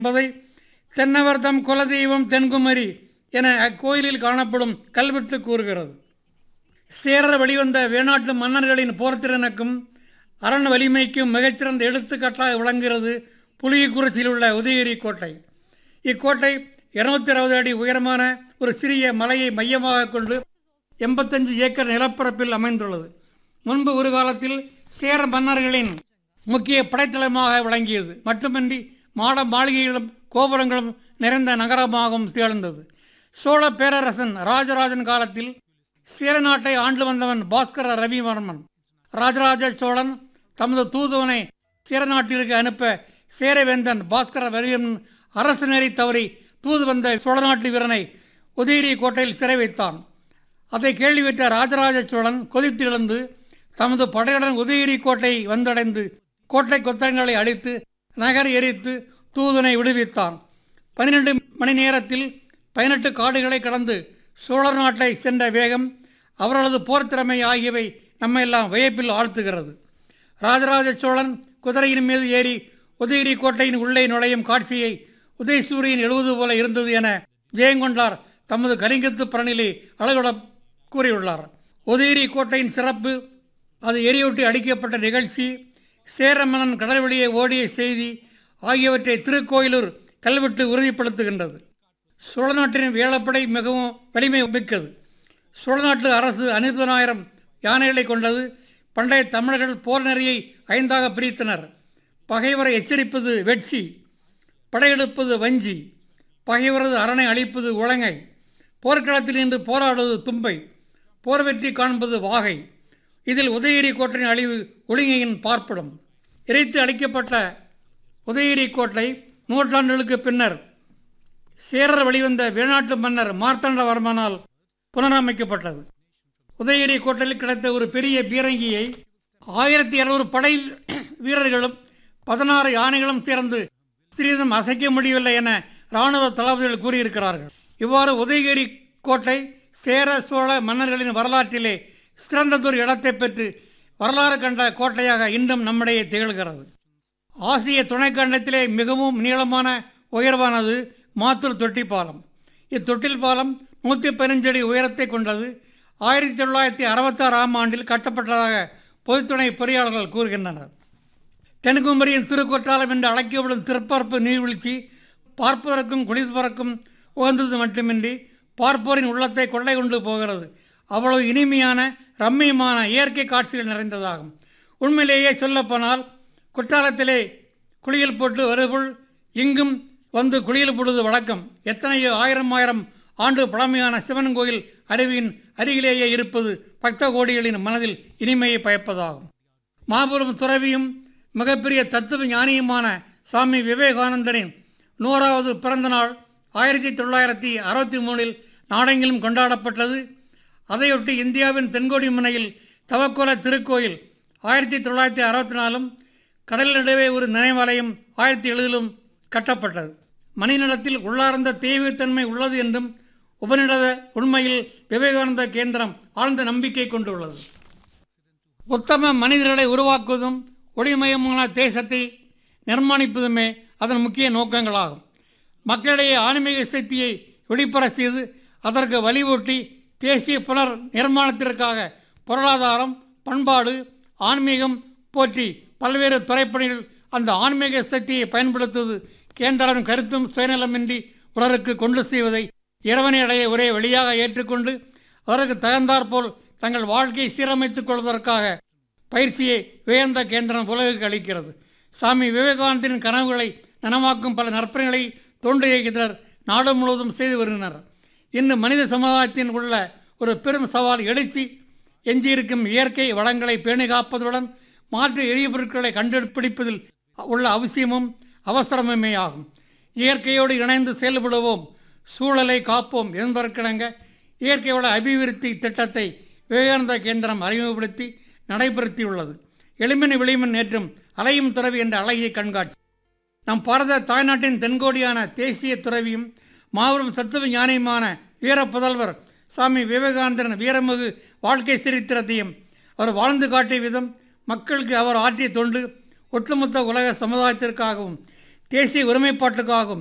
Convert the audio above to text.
என்பதை தென்னவர் தம் குலதெய்வம் தென்குமரி என அக்கோயிலில் காணப்படும் கல்வெட்டு கூறுகிறது சேர வெளிவந்த வேணாட்டு மன்னர்களின் போர்த்திறனுக்கும் அரண் வலிமைக்கும் மிகச்சிறந்த எடுத்துக்காட்டாக விளங்குகிறது புலியக்குறிச்சியில் உள்ள உதயகிரி கோட்டை இக்கோட்டை இருநூத்தி அறுபது அடி உயரமான ஒரு சிறிய மலையை மையமாக கொண்டு எண்பத்தஞ்சு ஏக்கர் நிலப்பரப்பில் அமைந்துள்ளது முன்பு ஒரு காலத்தில் சேர மன்னர்களின் முக்கிய படைத்தளமாக விளங்கியது மட்டுமின்றி மாட மாளிகைகளும் கோபுரங்களும் நிறைந்த நகரமாகவும் திகழ்ந்தது சோழ பேரரசன் ராஜராஜன் காலத்தில் சேர நாட்டை ஆண்டு வந்தவன் பாஸ்கர ரவிவர்மன் ராஜராஜ சோழன் தமது தூதுவனை சேர நாட்டிற்கு அனுப்ப சேரவேந்தன் பாஸ்கர ரவிவர்மன் அரசு நெறி தவறி தூது வந்த சோழ நாட்டு வீரனை உதயகிரி கோட்டையில் சிறை வைத்தான் அதை கேள்விப்பட்ட ராஜராஜ சோழன் கொதித்து எழுந்து தமது படையுடன் உதயகிரி கோட்டை வந்தடைந்து கோட்டை கொத்தங்களை அழித்து நகர் எரித்து தூதனை விடுவித்தான் பன்னிரண்டு மணி நேரத்தில் பதினெட்டு காடுகளை கடந்து சோழர் நாட்டை சென்ற வேகம் அவர்களது போர் திறமை ஆகியவை நம்மையெல்லாம் வியப்பில் ஆழ்த்துகிறது ராஜராஜ சோழன் குதிரையின் மீது ஏறி உதயகிரி கோட்டையின் உள்ளே நுழையும் காட்சியை உதயசூரியன் எழுவது போல இருந்தது என ஜெயங்கொண்டார் தமது கலிங்கத்து பரணிலே அழகுட கூறியுள்ளார் உதயகிரி கோட்டையின் சிறப்பு அது எரியூட்டி அடிக்கப்பட்ட நிகழ்ச்சி சேரமன்னன் கடல் வெளியே ஓடிய செய்தி ஆகியவற்றை திருக்கோயிலூர் கல்வெட்டு உறுதிப்படுத்துகின்றது சோழ நாட்டின் வேளப்படை மிகவும் வலிமை மிக்கது சோழ நாட்டு அரசு அனுபதாயிரம் யானைகளை கொண்டது பண்டைய தமிழர்கள் போர் நெறியை ஐந்தாக பிரித்தனர் பகைவரை எச்சரிப்பது வெட்சி படையெடுப்பது வஞ்சி பகைவரது அரணை அழிப்பது உலங்கை போர்க்களத்தில் நின்று போராடுவது தும்பை போர் வெற்றி காண்பது வாகை இதில் உதயகிரி கோட்டையின் அழிவு ஒழுங்கையின் பார்ப்படும் இறைத்து அளிக்கப்பட்ட உதயகிரி கோட்டை நூற்றாண்டுகளுக்கு பின்னர் சேரர் வெளிவந்த வெளிநாட்டு மன்னர் மார்த்தாண்டவர்மனால் புனரமைக்கப்பட்டது உதயகிரி கோட்டையில் கிடைத்த ஒரு பெரிய பீரங்கியை ஆயிரத்தி இருநூறு படை வீரர்களும் பதினாறு யானைகளும் சேர்ந்து சிறிதும் அசைக்க முடியவில்லை என இராணுவ தளபதிகள் கூறியிருக்கிறார்கள் இவ்வாறு உதயகிரி கோட்டை சேர சோழ மன்னர்களின் வரலாற்றிலே சிறந்ததொரு இடத்தை பெற்று வரலாறு கண்ட கோட்டையாக இன்றும் நம்மிடையே திகழ்கிறது ஆசிய துணைக்கண்டத்திலே மிகவும் நீளமான உயர்வானது மாத்தூர் தொட்டி பாலம் இத்தொட்டில் பாலம் நூற்றி பதினஞ்சு அடி உயரத்தை கொண்டது ஆயிரத்தி தொள்ளாயிரத்தி அறுபத்தாறாம் ஆண்டில் கட்டப்பட்டதாக பொதுத்துறை பொறியாளர்கள் கூறுகின்றனர் தென்குமரியின் திருக்கொற்றாலம் என்று அழைக்கப்படும் திருப்பரப்பு நீர்வீழ்ச்சி பார்ப்பதற்கும் குளிப்பதற்கும் உகந்தது மட்டுமின்றி பார்ப்போரின் உள்ளத்தை கொள்ளை கொண்டு போகிறது அவ்வளவு இனிமையான ரம்மியமான இயற்கை காட்சிகள் நிறைந்ததாகும் உண்மையிலேயே சொல்லப்போனால் குற்றாலத்திலே குளியல் போட்டு வருபுள் இங்கும் வந்து குளியல் போடுவது வழக்கம் எத்தனையோ ஆயிரம் ஆயிரம் ஆண்டு பழமையான சிவன் கோயில் அருவியின் அருகிலேயே இருப்பது பக்த கோடிகளின் மனதில் இனிமையை பயப்பதாகும் மாபெரும் துறவியும் மிகப்பெரிய தத்துவ ஞானியுமான சுவாமி விவேகானந்தரின் நூறாவது பிறந்த நாள் ஆயிரத்தி தொள்ளாயிரத்தி அறுபத்தி மூணில் நாடெங்கிலும் கொண்டாடப்பட்டது அதையொட்டி இந்தியாவின் தென்கோடி முனையில் தவக்கோல திருக்கோயில் ஆயிரத்தி தொள்ளாயிரத்தி அறுபத்தி நாலும் கடல் நடுவே ஒரு நினைவாலயம் ஆயிரத்தி எழுதிலும் கட்டப்பட்டது மணிநலத்தில் உள்ளார்ந்த தெய்வத்தன்மை உள்ளது என்றும் உபநிடத உண்மையில் விவேகானந்த கேந்திரம் ஆழ்ந்த நம்பிக்கை கொண்டுள்ளது உத்தம மனிதர்களை உருவாக்குவதும் ஒளிமயமான தேசத்தை நிர்மாணிப்பதுமே அதன் முக்கிய நோக்கங்களாகும் மக்களிடையே ஆன்மீக சக்தியை வெளிப்பட செய்து அதற்கு வலிவூட்டி தேசிய புனர் நிர்மாணத்திற்காக பொருளாதாரம் பண்பாடு ஆன்மீகம் போற்றி பல்வேறு துறைப்பணிகள் அந்த ஆன்மீக சக்தியை பயன்படுத்துவது கேந்திரம் கருத்தும் சுயநலமின்றி பிறருக்கு கொண்டு செய்வதை இறைவனையடைய ஒரே வழியாக ஏற்றுக்கொண்டு அதற்கு தகுந்தாற்போல் தங்கள் வாழ்க்கையை சீரமைத்துக் கொள்வதற்காக பயிற்சியை வேந்த கேந்திரம் உலகுக்கு அளிக்கிறது சாமி விவேகானந்தின் கனவுகளை நனவாக்கும் பல நற்பணிகளை தொண்டு இயக்கத்தினர் நாடு முழுவதும் செய்து வருகின்றனர் இன்று மனித சமுதாயத்தின் உள்ள ஒரு பெரும் சவால் எழுச்சி எஞ்சியிருக்கும் இயற்கை வளங்களை பேணி காப்பதுடன் மாற்று எரிபொருட்களை கண்டுபிடிப்பதில் உள்ள அவசியமும் அவசரமுமே ஆகும் இயற்கையோடு இணைந்து செயல்படுவோம் சூழலை காப்போம் என்பதற்கிணங்க இயற்கை வள அபிவிருத்தி திட்டத்தை விவேகானந்த கேந்திரம் அறிமுகப்படுத்தி நடைபெறுத்தியுள்ளது எளிமன் விளிமன் ஏற்றும் அலையும் துறவி என்ற அழகிய கண்காட்சி நம் பாரத தாய்நாட்டின் தென்கோடியான தேசிய துறவியும் மாபெரும் சத்துவ ஞானியுமான வீர புதல்வர் சாமி விவேகானந்தரின் வீரமிகு வாழ்க்கை சரித்திரத்தையும் அவர் வாழ்ந்து காட்டிய விதம் மக்களுக்கு அவர் ஆற்றிய தொண்டு ஒட்டுமொத்த உலக சமுதாயத்திற்காகவும் தேசிய ஒருமைப்பாட்டுக்காகவும்